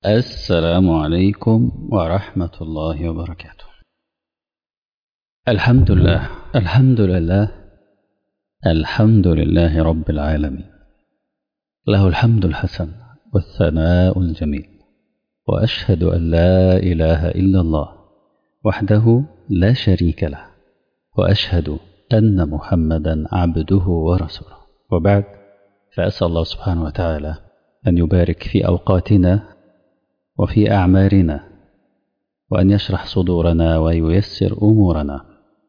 السلام عليكم ورحمة الله وبركاته الحمد لله الحمد لله الحمد لله رب العالمين له الحمد الحسن والثناء الجميل وأشهد أن لا إله إلا الله وحده لا شريك له وأشهد أن محمدا عبده ورسوله وبعد فأسأل الله سبحانه وتعالى أن يبارك في أوقاتنا وفي أعمارنا وأن يشرح صدورنا وييسر أمورنا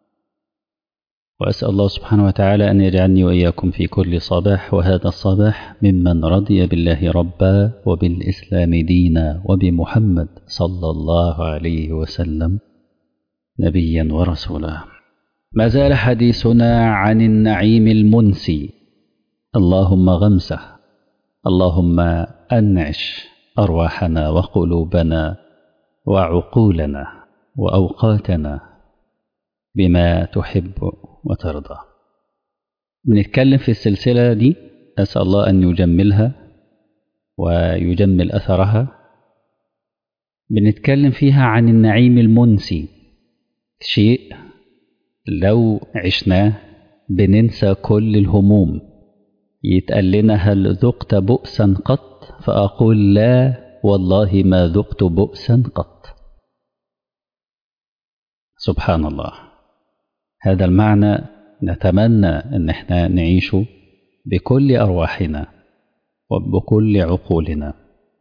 وأسأل الله سبحانه وتعالى أن يجعلني وإياكم في كل صباح وهذا الصباح ممن رضي بالله ربا وبالإسلام دينا وبمحمد صلى الله عليه وسلم نبيا ورسولا ما زال حديثنا عن النعيم المنسي اللهم غمسه اللهم أنعش أرواحنا وقلوبنا وعقولنا وأوقاتنا بما تحب وترضى بنتكلم في السلسلة دي أسأل الله أن يجملها ويجمل أثرها بنتكلم فيها عن النعيم المنسي شيء لو عشناه بننسى كل الهموم يتقال لنا هل ذقت بؤسا قط فأقول لا والله ما ذقت بؤسا قط سبحان الله هذا المعنى نتمنى ان احنا نعيشه بكل ارواحنا وبكل عقولنا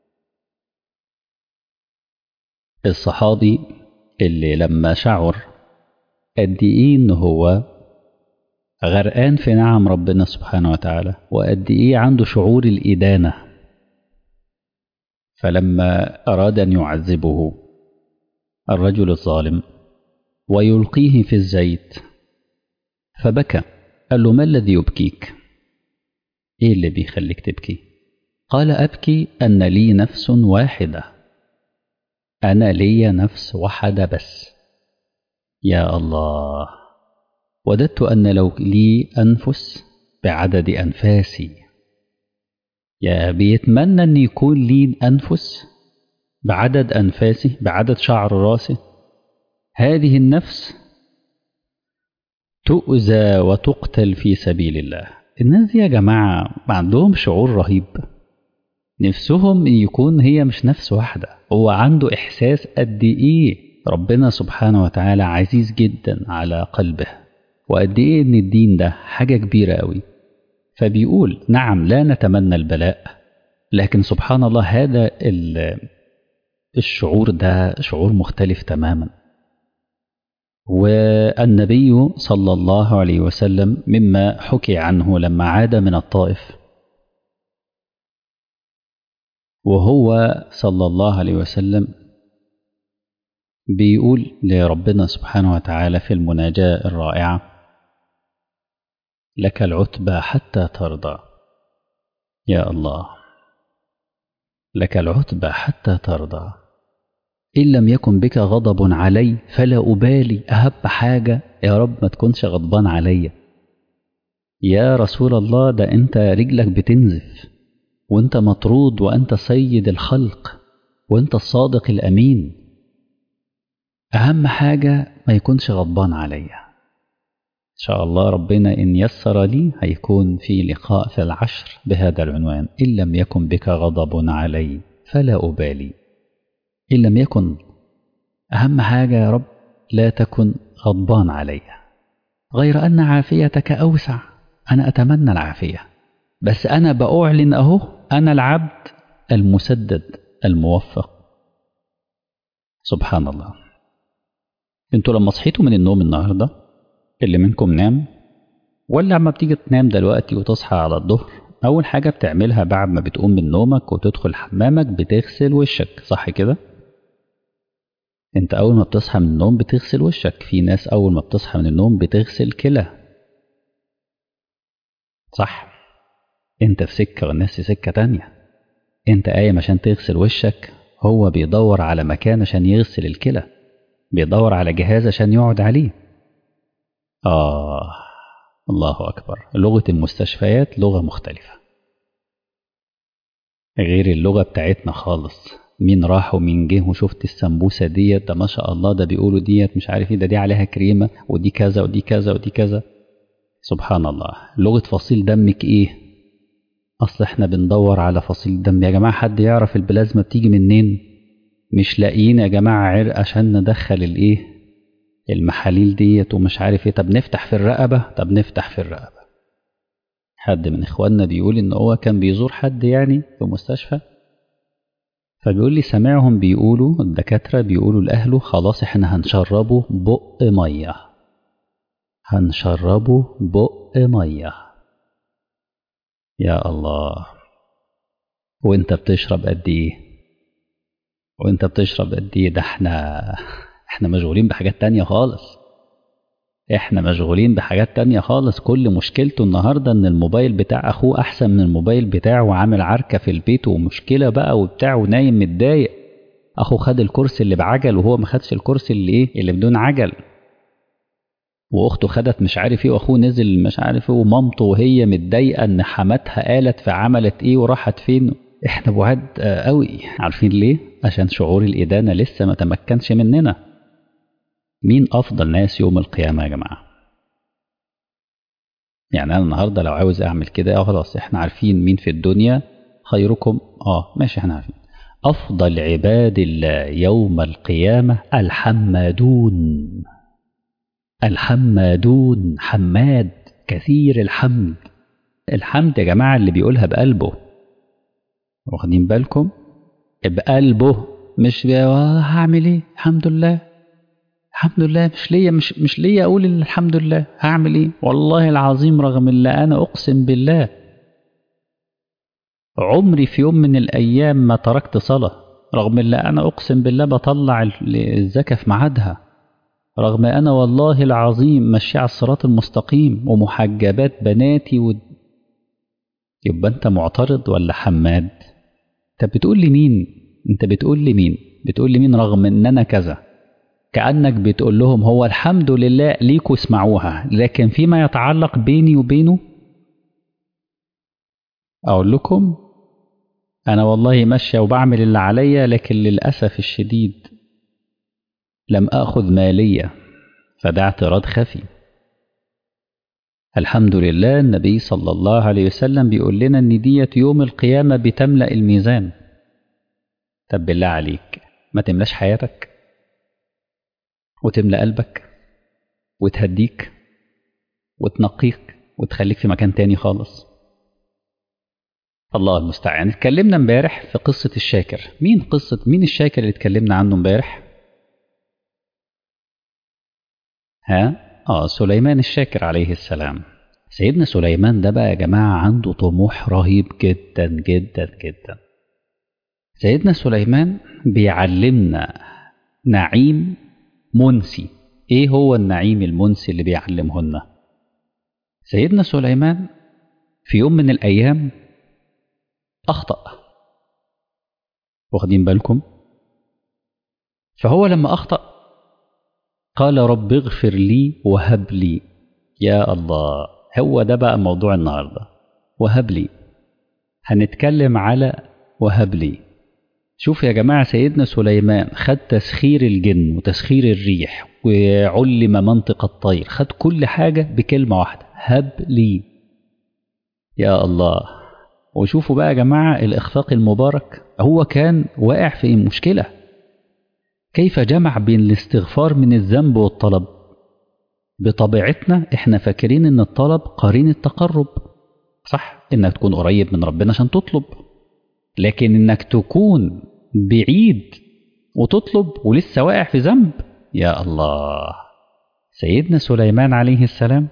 الصحابي اللي لما شعر قد ايه ان هو غرقان في نعم ربنا سبحانه وتعالى وقد ايه عنده شعور الادانه فلما اراد ان يعذبه الرجل الظالم ويلقيه في الزيت فبكى قال له ما الذي يبكيك ايه اللي بيخليك تبكي قال ابكي ان لي نفس واحده انا لي نفس واحده بس يا الله وددت ان لو لي انفس بعدد انفاسي يا بيتمنى ان يكون لي انفس بعدد انفاسي بعدد شعر راسي هذه النفس تؤذى وتقتل في سبيل الله الناس دي يا جماعة عندهم شعور رهيب نفسهم يكون هي مش نفس واحدة هو عنده إحساس قد إيه ربنا سبحانه وتعالى عزيز جدا على قلبه وقد إيه إن الدين ده حاجة كبيرة أوي فبيقول نعم لا نتمنى البلاء لكن سبحان الله هذا الشعور ده شعور مختلف تماما والنبي صلى الله عليه وسلم مما حكي عنه لما عاد من الطائف وهو صلى الله عليه وسلم بيقول لربنا سبحانه وتعالى في المناجاة الرائعة لك العتبى حتى ترضى يا الله لك العتبى حتى ترضى إن لم يكن بك غضب علي فلا أبالي أهم حاجة يا رب ما تكونش غضبان عليا يا رسول الله ده أنت رجلك بتنزف وأنت مطرود وأنت سيد الخلق وأنت الصادق الأمين أهم حاجة ما يكونش غضبان عليا إن شاء الله ربنا إن يسر لي هيكون في لقاء في العشر بهذا العنوان إن لم يكن بك غضب علي فلا أبالي إن لم يكن أهم حاجة يا رب لا تكن غضبان علي غير أن عافيتك أوسع أنا أتمنى العافية بس أنا بأعلن أهو أنا العبد المسدد الموفق سبحان الله انتوا لما صحيتوا من النوم النهارده اللي منكم نام ولا لما بتيجي تنام دلوقتي وتصحى على الظهر أول حاجة بتعملها بعد ما بتقوم من نومك وتدخل حمامك بتغسل وشك صح كده؟ انت اول ما بتصحى من النوم بتغسل وشك في ناس اول ما بتصحى من النوم بتغسل كلى صح انت في سكة والناس في سكة تانية انت قايم عشان تغسل وشك هو بيدور على مكان عشان يغسل الكلى بيدور على جهاز عشان يقعد عليه آه الله أكبر لغة المستشفيات لغة مختلفة غير اللغة بتاعتنا خالص مين راح ومين جه وشفت السمبوسة ديت ده ما شاء الله ده بيقولوا ديت مش عارف ايه ده دي عليها كريمة ودي كذا ودي كذا ودي كذا سبحان الله لغة فصيل دمك ايه اصل احنا بندور على فصيل دم يا جماعة حد يعرف البلازما بتيجي منين مش لاقيين يا جماعة عرق عشان ندخل الايه المحاليل ديت ومش عارف ايه طب نفتح في الرقبة طب نفتح في الرقبة حد من اخواننا بيقول ان هو كان بيزور حد يعني في مستشفى فبيقول لي سامعهم بيقولوا الدكاترة بيقولوا لأهله خلاص احنا هنشربه بق مية هنشربه بق مية يا الله وانت بتشرب قد ايه وانت بتشرب قد ايه ده احنا احنا مشغولين بحاجات تانية خالص احنا مشغولين بحاجات تانية خالص كل مشكلته النهاردة ان الموبايل بتاع اخوه احسن من الموبايل بتاعه وعامل عركة في البيت ومشكلة بقى وبتاع ونايم متضايق اخوه خد الكرسي اللي بعجل وهو ما خدش الكرسي اللي ايه اللي بدون عجل واخته خدت مش عارف ايه واخوه نزل مش عارف ايه ومامته وهي متضايقه ان حماتها قالت فعملت ايه وراحت فين احنا بعاد قوي عارفين ليه عشان شعور الادانه لسه ما تمكنش مننا مين افضل ناس يوم القيامه يا جماعه يعني انا النهارده لو عاوز اعمل كده اه خلاص احنا عارفين مين في الدنيا خيركم اه ماشي احنا عارفين افضل عباد الله يوم القيامه الحمادون الحمادون حماد كثير الحمد الحمد يا جماعة اللي بيقولها بقلبه واخدين بالكم بقلبه مش هعمل ايه الحمد لله الحمد لله مش ليا مش مش ليا اقول الحمد لله هعمل ايه والله العظيم رغم اللي انا اقسم بالله عمري في يوم من الايام ما تركت صلاه رغم اللي انا اقسم بالله بطلع الزكاه في ميعادها رغم أنا والله العظيم ماشي على الصراط المستقيم ومحجبات بناتي و... يبقى أنت معترض ولا حماد؟ أنت بتقول لي مين؟ أنت بتقول لي مين؟ بتقول لي مين رغم إن أنا كذا؟ كأنك بتقول لهم هو الحمد لله ليكوا اسمعوها لكن فيما يتعلق بيني وبينه أقول لكم أنا والله ماشية وبعمل اللي عليا لكن للأسف الشديد لم آخذ مالية فده اعتراض خفي الحمد لله النبي صلى الله عليه وسلم بيقول لنا ان ديت يوم القيامة بتملأ الميزان طب بالله عليك ما تملاش حياتك وتملأ قلبك وتهديك وتنقيك وتخليك في مكان تاني خالص الله المستعان اتكلمنا امبارح في قصة الشاكر مين قصة مين الشاكر اللي اتكلمنا عنه امبارح ها اه سليمان الشاكر عليه السلام سيدنا سليمان ده بقى يا جماعة عنده طموح رهيب جدا جدا جدا سيدنا سليمان بيعلمنا نعيم منسي ايه هو النعيم المنسي اللي بيعلمه لنا سيدنا سليمان في يوم من الايام اخطأ واخدين بالكم فهو لما اخطأ قال رب اغفر لي وهب لي يا الله هو ده بقى موضوع النهارده وهب لي هنتكلم على وهب لي شوف يا جماعة سيدنا سليمان خد تسخير الجن وتسخير الريح وعلم منطق الطير خد كل حاجة بكلمة واحدة هب لي يا الله وشوفوا بقى يا جماعة الإخفاق المبارك هو كان واقع في مشكلة كيف جمع بين الاستغفار من الذنب والطلب بطبيعتنا احنا فاكرين ان الطلب قرين التقرب صح انك تكون قريب من ربنا عشان تطلب لكن انك تكون بعيد وتطلب ولسه واقع في ذنب يا الله سيدنا سليمان عليه السلام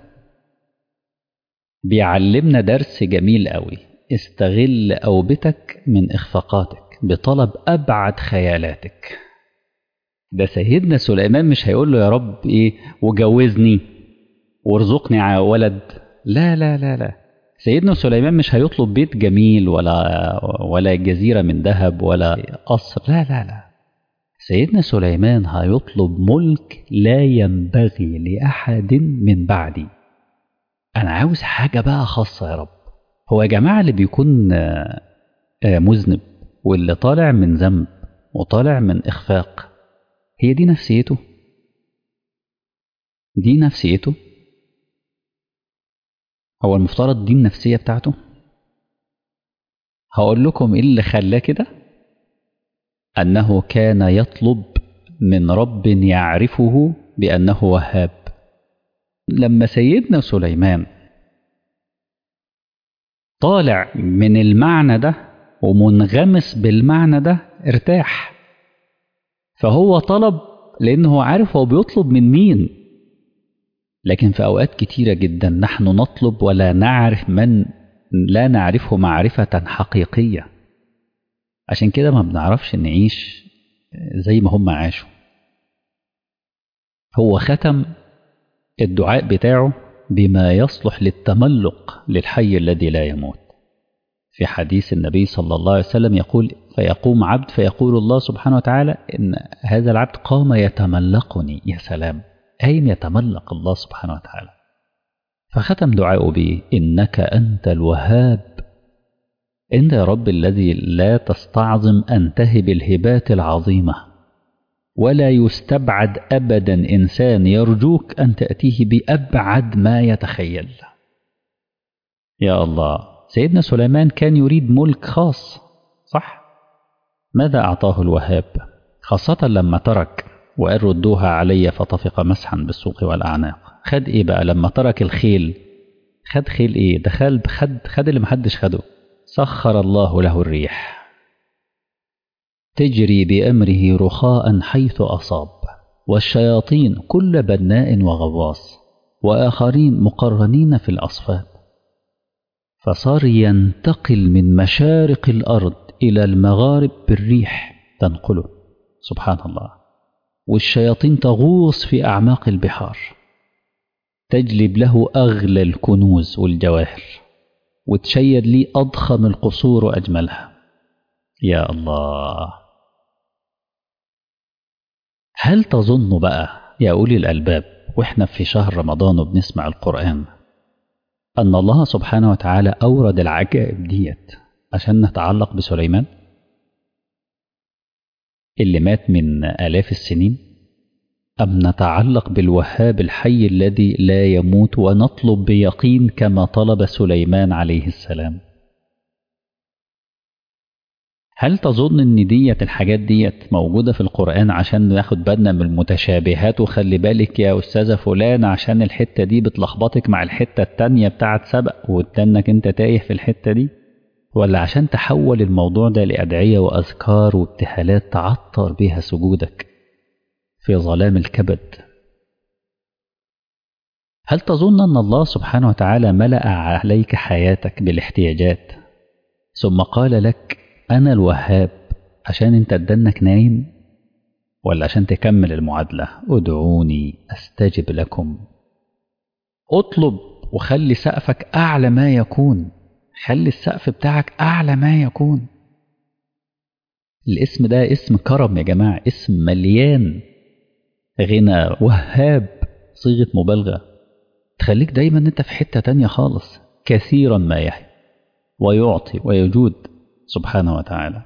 بيعلمنا درس جميل قوي استغل أوبتك من إخفاقاتك بطلب أبعد خيالاتك ده سيدنا سليمان مش هيقول له يا رب إيه وجوزني وارزقني ولد لا لا لا لا سيدنا سليمان مش هيطلب بيت جميل ولا ولا جزيرة من ذهب ولا قصر لا لا لا سيدنا سليمان هيطلب ملك لا ينبغي لأحد من بعدي أنا عاوز حاجة بقى خاصة يا رب هو يا جماعة اللي بيكون مذنب واللي طالع من ذنب وطالع من إخفاق هي دي نفسيته دي نفسيته هو المفترض دي النفسية بتاعته هقول لكم ايه اللي خلاه كده أنه كان يطلب من رب يعرفه بأنه وهاب لما سيدنا سليمان طالع من المعنى ده ومنغمس بالمعنى ده ارتاح فهو طلب لأنه عارف هو بيطلب من مين لكن في أوقات كتيرة جدا نحن نطلب ولا نعرف من لا نعرفه معرفة حقيقية عشان كده ما بنعرفش نعيش زي ما هم عاشوا هو ختم الدعاء بتاعه بما يصلح للتملق للحي الذي لا يموت في حديث النبي صلى الله عليه وسلم يقول فيقوم عبد فيقول الله سبحانه وتعالى إن هذا العبد قام يتملقني يا سلام قايم يتملق الله سبحانه وتعالى فختم دعاءه به إنك أنت الوهاب أنت يا رب الذي لا تستعظم أن تهب الهبات العظيمة ولا يستبعد أبدا إنسان يرجوك أن تأتيه بأبعد ما يتخيل يا الله سيدنا سليمان كان يريد ملك خاص صح ماذا أعطاه الوهاب خاصة لما ترك وقال ردوها علي فطفق مسحا بالسوق والأعناق خد إيه بقى لما ترك الخيل خد خيل إيه ده خد, خد, خد اللي محدش خده سخر الله له الريح تجري بأمره رخاء حيث أصاب والشياطين كل بناء وغواص وآخرين مقرنين في الأصفاد فصار ينتقل من مشارق الأرض إلى المغارب بالريح تنقله سبحان الله والشياطين تغوص في أعماق البحار تجلب له أغلى الكنوز والجواهر وتشيد لي أضخم القصور وأجملها يا الله هل تظن بقى يا أولي الألباب وإحنا في شهر رمضان وبنسمع القرآن أن الله سبحانه وتعالى أورد العجائب ديت عشان نتعلق بسليمان اللي مات من آلاف السنين أم نتعلق بالوهاب الحي الذي لا يموت ونطلب بيقين كما طلب سليمان عليه السلام هل تظن ان ديت الحاجات ديت موجودة في القرآن عشان ناخد بالنا من المتشابهات وخلي بالك يا أستاذة فلان عشان الحتة دي بتلخبطك مع الحتة التانية بتاعت سبق وتنك انت تايه في الحتة دي ولا عشان تحول الموضوع ده لأدعية وأذكار وابتهالات تعطر بها سجودك في ظلام الكبد هل تظن أن الله سبحانه وتعالى ملأ عليك حياتك بالاحتياجات ثم قال لك أنا الوهاب عشان أنت تدنك نايم ولا عشان تكمل المعادلة ادعوني أستجب لكم اطلب وخلي سقفك أعلى ما يكون خلي السقف بتاعك أعلى ما يكون الاسم ده اسم كرم يا جماعة اسم مليان غنى وهاب صيغة مبالغة تخليك دايما انت في حتة تانية خالص كثيرا ما يحيي ويعطي ويجود سبحانه وتعالى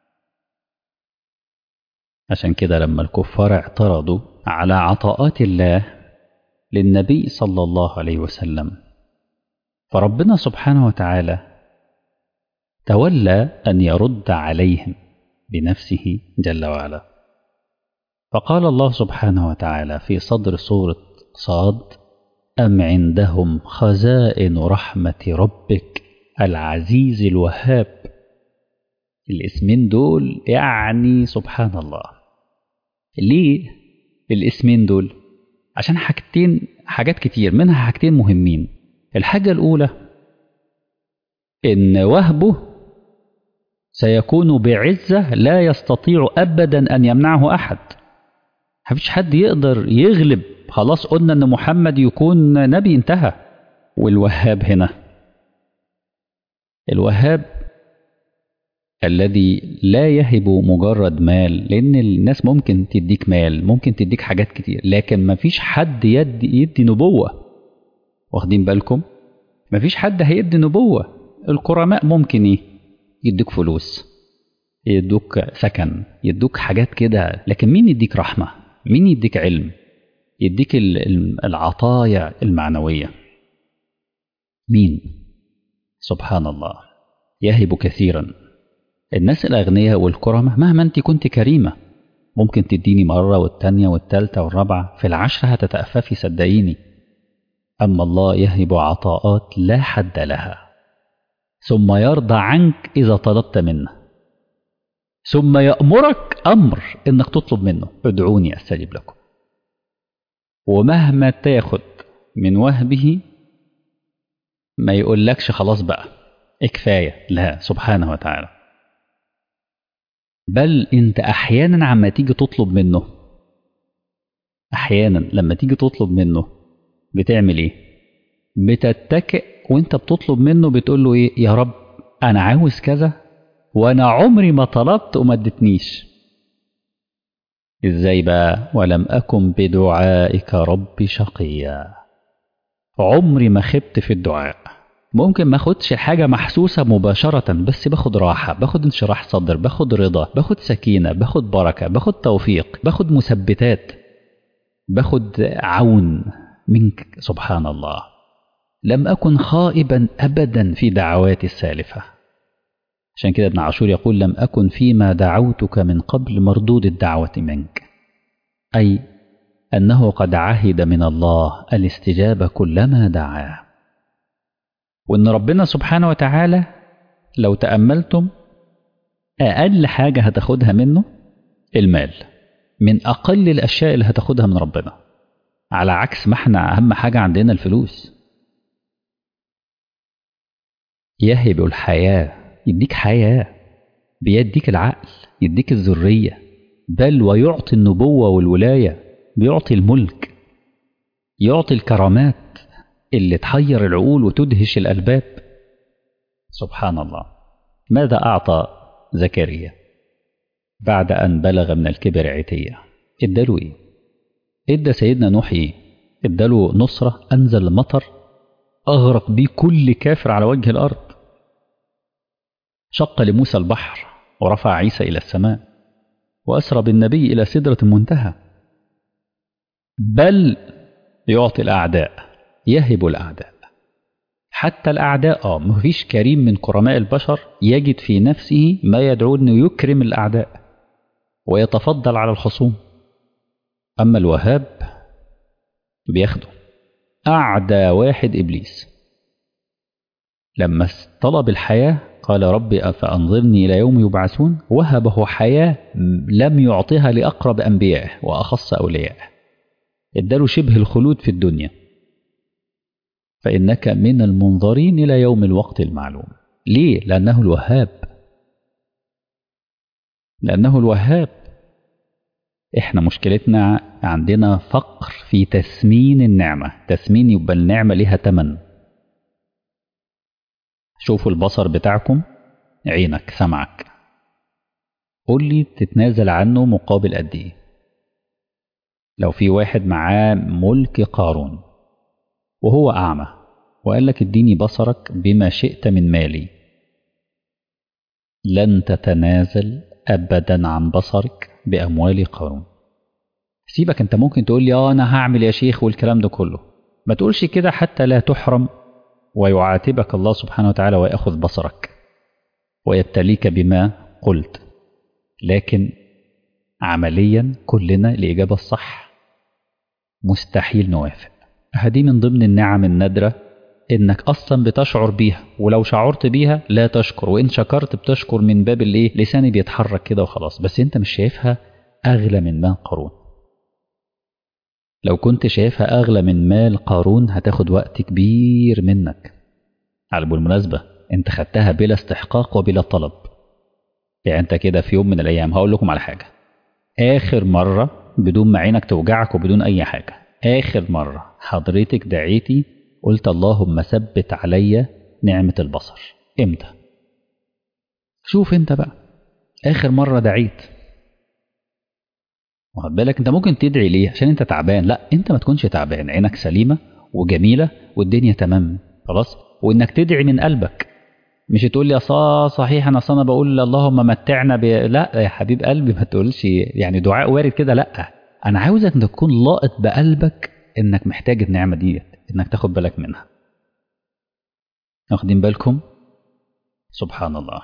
عشان كده لما الكفار اعترضوا على عطاءات الله للنبي صلى الله عليه وسلم فربنا سبحانه وتعالى تولى أن يرد عليهم بنفسه جل وعلا فقال الله سبحانه وتعالى في صدر سورة صاد أم عندهم خزائن رحمة ربك العزيز الوهاب الاسمين دول يعني سبحان الله ليه الاسمين دول عشان حاجتين حاجات كتير منها حاجتين مهمين الحاجة الأولى إن وهبه سيكون بعزة لا يستطيع أبدا أن يمنعه أحد مفيش حد يقدر يغلب خلاص قلنا أن محمد يكون نبي انتهى والوهاب هنا الوهاب الذي لا يهب مجرد مال لأن الناس ممكن تديك مال ممكن تديك حاجات كتير لكن مفيش حد يدي, يدي نبوة واخدين بالكم مفيش حد هيدي نبوة الكرماء ممكن ايه يديك فلوس يدوك سكن يدوك حاجات كده لكن مين يديك رحمة مين يديك علم يديك العطايا المعنوية مين سبحان الله يهب كثيرا الناس الأغنياء والكرمة مهما أنت كنت كريمة ممكن تديني مرة والتانية والتالتة والرابعة في العشرة هتتأففي صدقيني أما الله يهب عطاءات لا حد لها ثم يرضى عنك إذا طلبت منه ثم يأمرك أمر إنك تطلب منه ادعوني أستجب لكم ومهما تاخد من وهبه ما يقولكش خلاص بقى كفاية لا سبحانه وتعالى بل انت احيانا عما تيجي تطلب منه احيانا لما تيجي تطلب منه بتعمل ايه بتتكئ وانت بتطلب منه بتقول له ايه يا رب انا عاوز كذا وانا عمري ما طلبت وما ادتنيش ازاي بقى ولم اكن بدعائك ربي شقيا عمري ما خبت في الدعاء ممكن ما اخدش حاجة محسوسة مباشرة بس باخد راحة باخد انشراح صدر باخد رضا باخد سكينة باخد بركة باخد توفيق باخد مثبتات باخد عون منك سبحان الله لم أكن خائبا أبدا في دعواتي السالفة عشان كده ابن عاشور يقول لم أكن فيما دعوتك من قبل مردود الدعوة منك أي أنه قد عهد من الله الاستجابة كلما دعاه وإن ربنا سبحانه وتعالى لو تأملتم أقل حاجة هتاخدها منه المال من أقل الأشياء اللي هتاخدها من ربنا على عكس ما احنا أهم حاجة عندنا الفلوس يهب الحياة يديك حياة بيديك العقل يديك الذرية بل ويعطي النبوة والولاية بيعطي الملك يعطي الكرامات اللي تحير العقول وتدهش الألباب سبحان الله ماذا أعطى زكريا بعد أن بلغ من الكبر عتية اداله إيه ادى سيدنا نوح إيه اداله نصرة أنزل مطر أغرق بيه كل كافر على وجه الأرض شق لموسى البحر ورفع عيسى إلى السماء وأسرى بالنبي إلى سدرة المنتهى بل يعطي الأعداء يهب الأعداء حتى الأعداء آه مفيش كريم من كرماء البشر يجد في نفسه ما يدعو أنه يكرم الأعداء ويتفضل على الخصوم أما الوهاب بياخده أعدى واحد إبليس لما طلب الحياة قال ربي فأنظرني إلى يوم يبعثون وهبه حياة لم يعطها لأقرب أنبيائه وأخص أوليائه اداله شبه الخلود في الدنيا فإنك من المنظرين إلى يوم الوقت المعلوم ليه؟ لأنه الوهاب لأنه الوهاب إحنا مشكلتنا عندنا فقر في تسمين النعمة تسمين يبقى النعمة لها تمن شوفوا البصر بتاعكم عينك سمعك قول لي تتنازل عنه مقابل قد ايه لو في واحد معاه ملك قارون وهو أعمى وقال لك اديني بصرك بما شئت من مالي لن تتنازل أبدا عن بصرك بأموال قارون سيبك انت ممكن تقول لي اه انا هعمل يا شيخ والكلام ده كله ما تقولش كده حتى لا تحرم ويعاتبك الله سبحانه وتعالى ويأخذ بصرك ويبتليك بما قلت لكن عمليا كلنا الإجابة الصح مستحيل نوافق هذه من ضمن النعم النادرة إنك أصلا بتشعر بيها ولو شعرت بيها لا تشكر وإن شكرت بتشكر من باب الإيه لساني بيتحرك كده وخلاص بس أنت مش شايفها أغلى من مال قارون لو كنت شايفها أغلى من مال قارون هتاخد وقت كبير منك على بالمناسبة أنت خدتها بلا استحقاق وبلا طلب يعني أنت كده في يوم من الأيام هقول لكم على حاجة آخر مرة بدون ما عينك توجعك وبدون أي حاجة آخر مرة حضرتك دعيتي قلت اللهم ثبت عليا نعمة البصر إمتى شوف أنت بقى آخر مرة دعيت واخد بالك انت ممكن تدعي ليه عشان انت تعبان لا انت ما تكونش تعبان عينك سليمة وجميلة والدنيا تمام خلاص وانك تدعي من قلبك مش تقول لي اصلا صحيح انا اصلا بقول اللهم متعنا ب... لا يا حبيب قلبي ما تقولش يعني دعاء وارد كده لا انا عاوزك انك تكون لاقط بقلبك انك محتاج النعمه دي انك تاخد بالك منها واخدين بالكم سبحان الله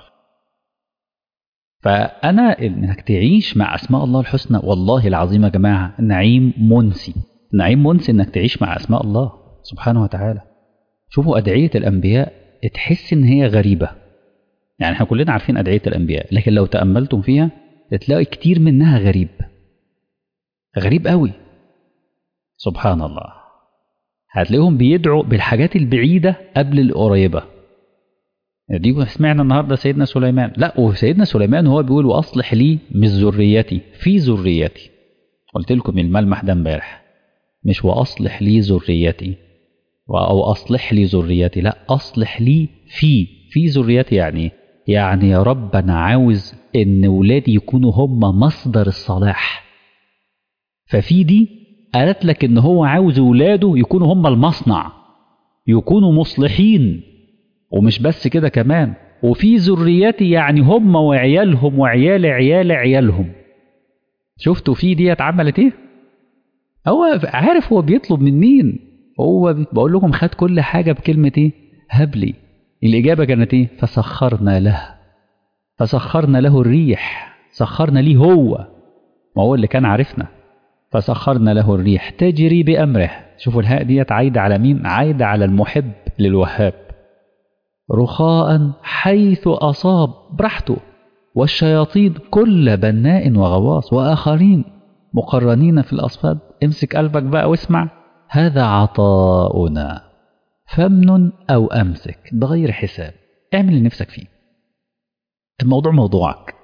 فانا انك تعيش مع اسماء الله الحسنى والله العظيم يا جماعه نعيم منسي نعيم منسي انك تعيش مع اسماء الله سبحانه وتعالى شوفوا ادعيه الانبياء تحس ان هي غريبه يعني احنا كلنا عارفين ادعيه الانبياء لكن لو تاملتم فيها تلاقي كتير منها غريب غريب قوي سبحان الله هتلاقيهم بيدعوا بالحاجات البعيده قبل القريبه دي سمعنا النهارده سيدنا سليمان لا وسيدنا سليمان هو بيقول واصلح لي من ذريتي في ذريتي قلت لكم الملمح ده امبارح مش واصلح لي ذريتي او اصلح لي ذريتي لا اصلح لي في في ذريتي يعني يعني يا رب انا عاوز ان ولادي يكونوا هم مصدر الصلاح ففي دي قالت لك ان هو عاوز ولاده يكونوا هم المصنع يكونوا مصلحين ومش بس كده كمان وفي ذريتي يعني هم وعيالهم وعيال عيال عيالهم شفتوا في ديت عملت ايه هو عارف هو بيطلب من مين هو بقول لكم خد كل حاجة بكلمة ايه هب لي الإجابة كانت ايه فسخرنا له فسخرنا له الريح سخرنا ليه هو ما هو اللي كان عارفنا فسخرنا له الريح تجري بأمره شوفوا الهاء ديت عايدة على مين عايدة على المحب للوهاب رخاء حيث أصاب براحته والشياطين كل بناء وغواص وآخرين مقرنين في الأصفاد امسك قلبك بقى واسمع هذا عطاؤنا فمن أو أمسك بغير حساب اعمل اللي نفسك فيه الموضوع موضوعك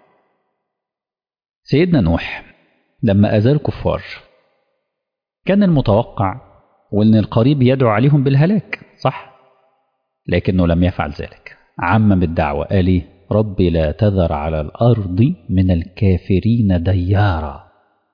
سيدنا نوح لما أزال الكفار كان المتوقع وأن القريب يدعو عليهم بالهلاك صح لكنه لم يفعل ذلك عمم الدعوة قال ربي لا تذر على الأرض من الكافرين ديارا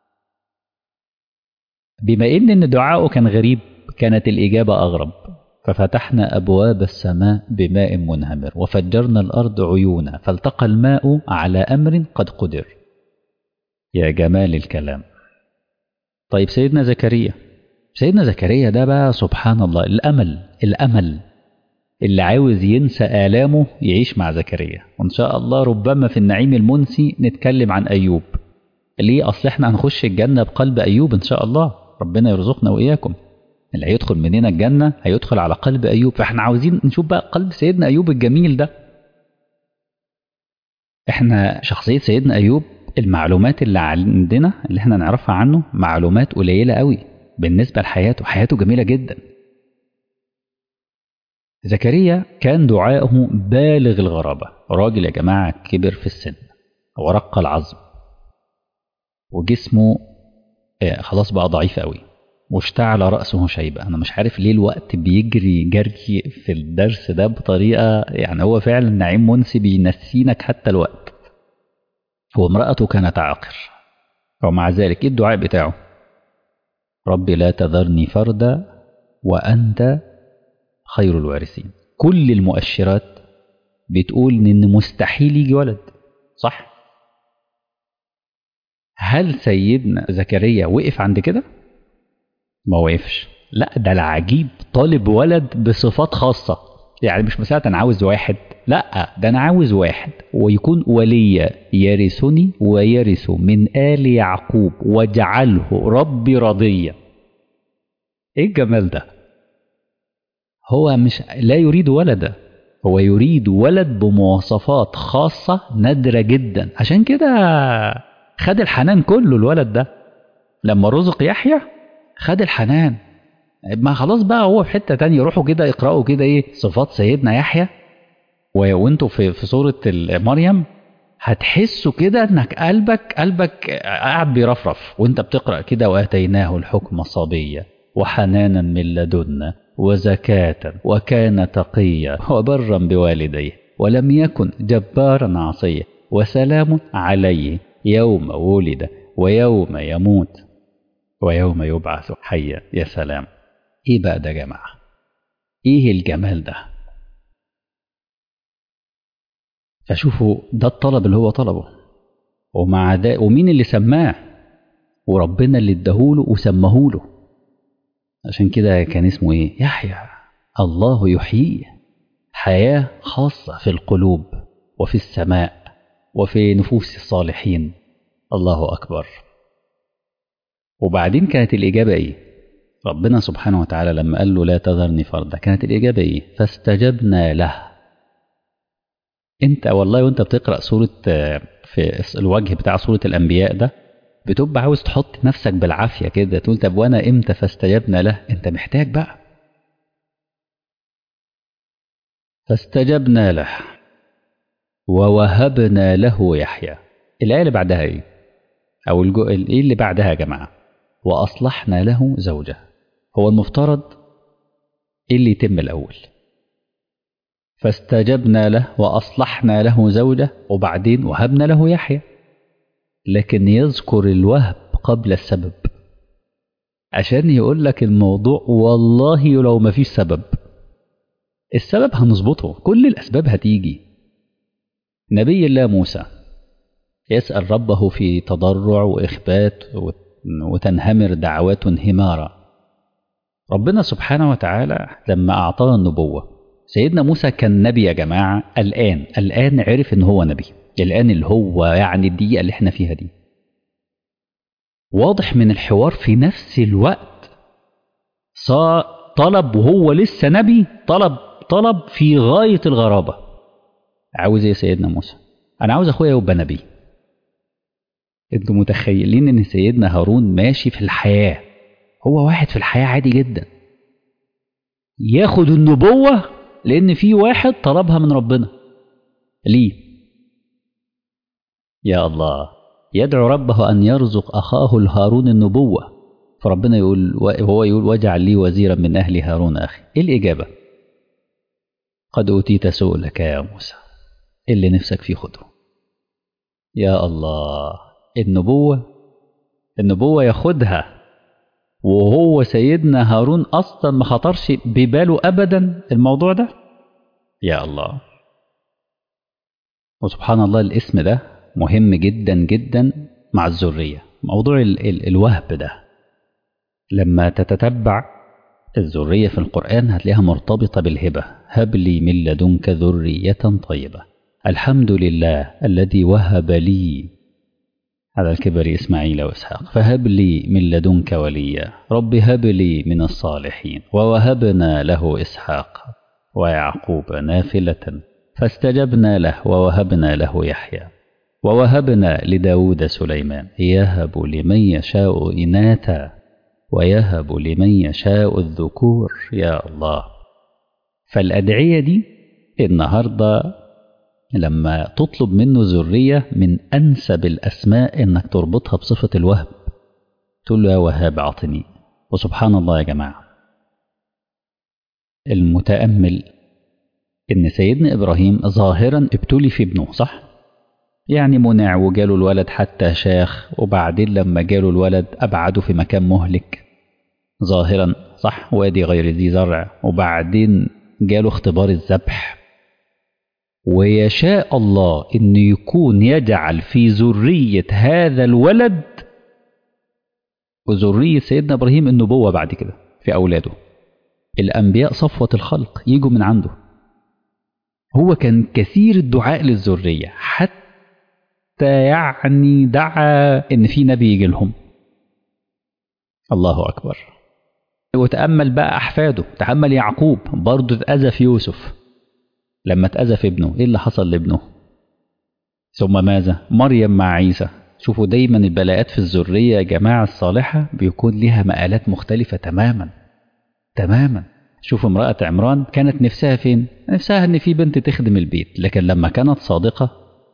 بما إن إن دعاؤه كان غريب كانت الإجابة أغرب ففتحنا أبواب السماء بماء منهمر وفجرنا الأرض عيونا فالتقى الماء على أمر قد قدر يا جمال الكلام طيب سيدنا زكريا سيدنا زكريا ده بقى سبحان الله الأمل الأمل اللي عاوز ينسى آلامه يعيش مع زكريا وإن شاء الله ربما في النعيم المنسي نتكلم عن أيوب ليه أصل إحنا هنخش الجنة بقلب أيوب إن شاء الله ربنا يرزقنا وإياكم اللي هيدخل مننا الجنة هيدخل على قلب أيوب فإحنا عاوزين نشوف بقى قلب سيدنا أيوب الجميل ده إحنا شخصية سيدنا أيوب المعلومات اللي عندنا اللي إحنا نعرفها عنه معلومات قليلة قوي بالنسبة لحياته حياته جميلة جدا زكريا كان دعاؤه بالغ الغرابة راجل يا جماعة كبر في السن ورق العظم وجسمه خلاص بقى ضعيف قوي واشتعل رأسه شيبة أنا مش عارف ليه الوقت بيجري جري في الدرس ده بطريقة يعني هو فعلا نعيم منسي بينسينك حتى الوقت وامرأته كانت عاقر ومع ذلك ايه الدعاء بتاعه ربي لا تذرني فردا وأنت خير الوارثين كل المؤشرات بتقول ان مستحيل يجي ولد صح هل سيدنا زكريا وقف عند كده ما وقفش لا ده العجيب طالب ولد بصفات خاصة يعني مش مسألة أنا عاوز واحد لا ده أنا عاوز واحد ويكون وليا يرثني ويرث من آل يعقوب واجعله ربي رضيا ايه الجمال ده هو مش لا يريد ولدا هو يريد ولد بمواصفات خاصة نادرة جدا عشان كده خد الحنان كله الولد ده لما رزق يحيى خد الحنان ما خلاص بقى هو في حتة تانية روحوا كده اقرأوا كده ايه صفات سيدنا يحيى وانتوا في في سورة مريم هتحسوا كده انك قلبك قلبك قاعد بيرفرف وانت بتقرأ كده واتيناه الحكم صبيا وحنانا من لدنا وزكاة وكان تقيا وبرا بوالديه ولم يكن جبارا عصيا وسلام عليه يوم ولد ويوم يموت ويوم يبعث حيا يا سلام ايه بقى ده يا جماعه ايه الجمال ده فشوفوا ده الطلب اللي هو طلبه ومع ده ومين اللي سماه وربنا اللي اداهوله وسماهوله عشان كده كان اسمه ايه يحيى الله يحييه حياة خاصة في القلوب وفي السماء وفي نفوس الصالحين الله أكبر وبعدين كانت الإجابة إيه ربنا سبحانه وتعالى لما قال له لا تذرني فردا كانت الإجابة إيه فاستجبنا له أنت والله وأنت بتقرأ سورة في الوجه بتاع سورة الأنبياء ده بتبقى عاوز تحط نفسك بالعافية كده تقول طب وأنا إمتى فاستجبنا له أنت محتاج بقى فاستجبنا له ووهبنا له يحيى الآية اللي بعدها إيه أو الجو... إيه اللي بعدها يا جماعة وأصلحنا له زوجه هو المفترض إيه اللي يتم الأول فاستجبنا له وأصلحنا له زوجه وبعدين وهبنا له يحيى لكن يذكر الوهب قبل السبب عشان يقول لك الموضوع والله لو ما فيش سبب السبب هنظبطه كل الأسباب هتيجي نبي الله موسى يسأل ربه في تضرع وإخبات وتنهمر دعوات انهمارا ربنا سبحانه وتعالى لما أعطاه النبوة سيدنا موسى كان نبي يا جماعة الآن الآن عرف إن هو نبي الآن اللي هو يعني الدقيقة اللي احنا فيها دي واضح من الحوار في نفس الوقت صار طلب وهو لسه نبي طلب طلب في غاية الغرابة عاوز ايه سيدنا موسى انا عاوز اخويا يبقى نبي انتوا متخيلين ان سيدنا هارون ماشي في الحياة هو واحد في الحياة عادي جدا ياخد النبوة لان في واحد طلبها من ربنا ليه يا الله يدعو ربه ان يرزق اخاه الهارون النبوة فربنا يقول وهو يقول واجعل لي وزيرا من اهل هارون اخي ايه الاجابة قد اوتيت سؤلك يا موسى اللي نفسك فيه خده يا الله النبوة النبوة ياخدها وهو سيدنا هارون أصلا ما خطرش بباله أبدا الموضوع ده يا الله وسبحان الله الاسم ده مهم جدا جدا مع الذرية موضوع ال ال الوهب ده لما تتتبع الذرية في القرآن هتلاقيها مرتبطة بالهبة هب لي من لدنك ذرية طيبة الحمد لله الذي وهب لي على الكبر إسماعيل وإسحاق فهب لي من لدنك وليا رب هب لي من الصالحين ووهبنا له إسحاق ويعقوب نافلة فاستجبنا له ووهبنا له يحيى ووهبنا لداود سليمان يهب لمن يشاء إناثا ويهب لمن يشاء الذكور يا الله فالأدعية دي النهارده لما تطلب منه ذرية من أنسب الأسماء إنك تربطها بصفة الوهب تقول له يا وهاب أعطني وسبحان الله يا جماعة المتأمل إن سيدنا إبراهيم ظاهرا ابتلي في ابنه صح؟ يعني منع وجاله الولد حتى شاخ وبعدين لما جاله الولد أبعده في مكان مهلك ظاهرا صح وادي غير ذي زرع وبعدين جاله اختبار الذبح ويشاء الله أن يكون يجعل في ذرية هذا الولد وذرية سيدنا إبراهيم النبوة بعد كده في أولاده الأنبياء صفوة الخلق يجوا من عنده هو كان كثير الدعاء للذرية حتى يعني دعا إن في نبي يجي لهم الله أكبر وتأمل بقى أحفاده تأمل يعقوب برضه اتأذى في يوسف لما اتأذى في ابنه ايه اللي حصل لابنه ثم ماذا مريم مع عيسى شوفوا دايما البلاءات في الذرية يا جماعة الصالحة بيكون لها مآلات مختلفة تماما تماما شوفوا امرأة عمران كانت نفسها فين نفسها ان في بنت تخدم البيت لكن لما كانت صادقة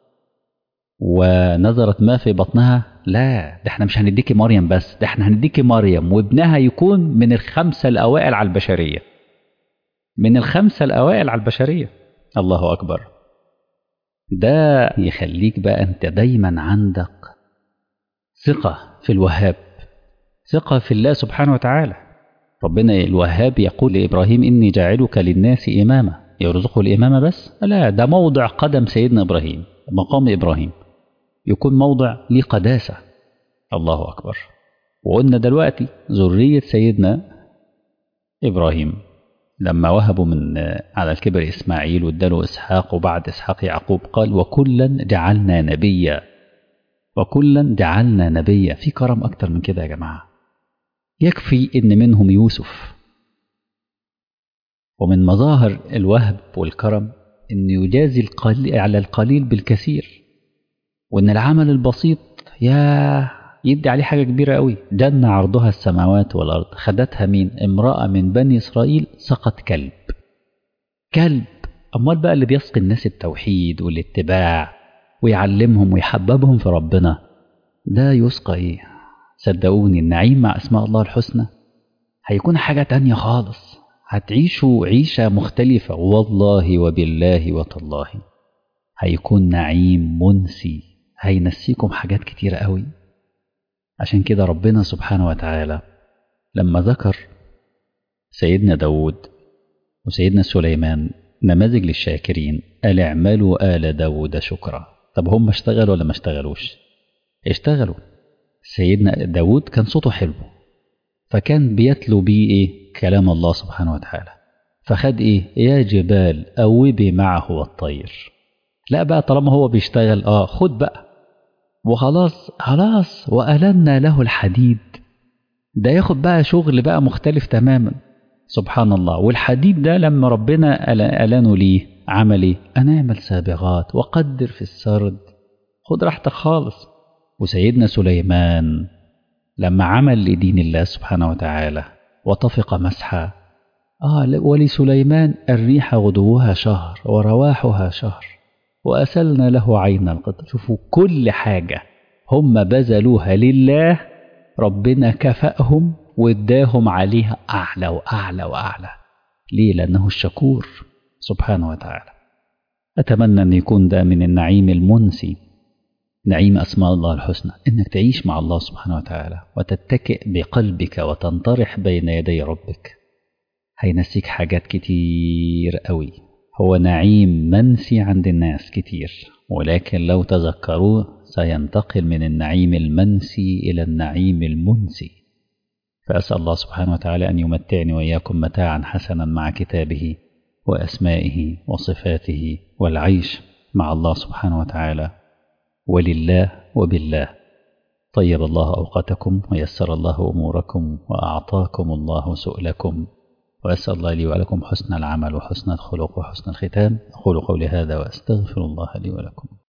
ونظرت ما في بطنها لا ده احنا مش هنديكي مريم بس ده احنا هنديكي مريم وابنها يكون من الخمسة الأوائل على البشرية من الخمسة الأوائل على البشرية الله أكبر ده يخليك بقى أنت دايما عندك ثقة في الوهاب ثقة في الله سبحانه وتعالى ربنا الوهاب يقول لإبراهيم إني جاعلك للناس إماما يرزقه الإمامة بس لا ده موضع قدم سيدنا إبراهيم مقام إبراهيم يكون موضع ليه قداسة الله أكبر وقلنا دلوقتي ذرية سيدنا إبراهيم لما وهبوا من على الكبر إسماعيل واداله إسحاق وبعد إسحاق يعقوب قال وكلا جعلنا نبيا وكلا جعلنا نبيا في كرم أكتر من كده يا جماعة يكفي إن منهم يوسف ومن مظاهر الوهب والكرم إن يجازي القليل على القليل بالكثير وإن العمل البسيط يا يدي عليه حاجة كبيرة قوي جنة عرضها السماوات والأرض خدتها مين امرأة من بني إسرائيل سقط كلب كلب أمال بقى اللي بيسقي الناس التوحيد والاتباع ويعلمهم ويحببهم في ربنا ده يسقى ايه صدقوني النعيم مع اسماء الله الحسنى هيكون حاجة تانية خالص هتعيشوا عيشة مختلفة والله وبالله وتالله هيكون نعيم منسي هينسيكم حاجات كتيرة قوي عشان كده ربنا سبحانه وتعالى لما ذكر سيدنا داود وسيدنا سليمان نماذج للشاكرين قال اعملوا آل داود شكرا طب هم اشتغلوا ولا ما اشتغلوش اشتغلوا سيدنا داود كان صوته حلو فكان بيتلو بيه ايه كلام الله سبحانه وتعالى فخد ايه يا جبال أوبي معه والطير لا بقى طالما هو بيشتغل اه خد بقى وخلاص خلاص وألنا له الحديد ده ياخد بقى شغل بقى مختلف تماما سبحان الله والحديد ده لما ربنا ألانه ليه عمل ايه أنا اعمل سابغات وقدر في السرد خد راحتك خالص وسيدنا سليمان لما عمل لدين الله سبحانه وتعالى وطفق مسحا آه ولسليمان الريح غدوها شهر ورواحها شهر وأسلنا له عين القطر شوفوا كل حاجة هم بذلوها لله ربنا كفأهم واداهم عليها أعلى وأعلى وأعلى ليه لأنه الشكور سبحانه وتعالى أتمنى أن يكون ده من النعيم المنسي نعيم أسماء الله الحسنى إنك تعيش مع الله سبحانه وتعالى وتتكئ بقلبك وتنطرح بين يدي ربك هينسيك حاجات كتير قوي هو نعيم منسي عند الناس كتير ولكن لو تذكروه سينتقل من النعيم المنسي إلى النعيم المنسي فأسأل الله سبحانه وتعالى أن يمتعني وإياكم متاعا حسنا مع كتابه وأسمائه وصفاته والعيش مع الله سبحانه وتعالى ولله وبالله طيب الله أوقاتكم ويسر الله أموركم وأعطاكم الله سؤلكم وأسأل الله لي ولكم حسن العمل وحسن الخلق وحسن الختام أقول قولي هذا وأستغفر الله لي ولكم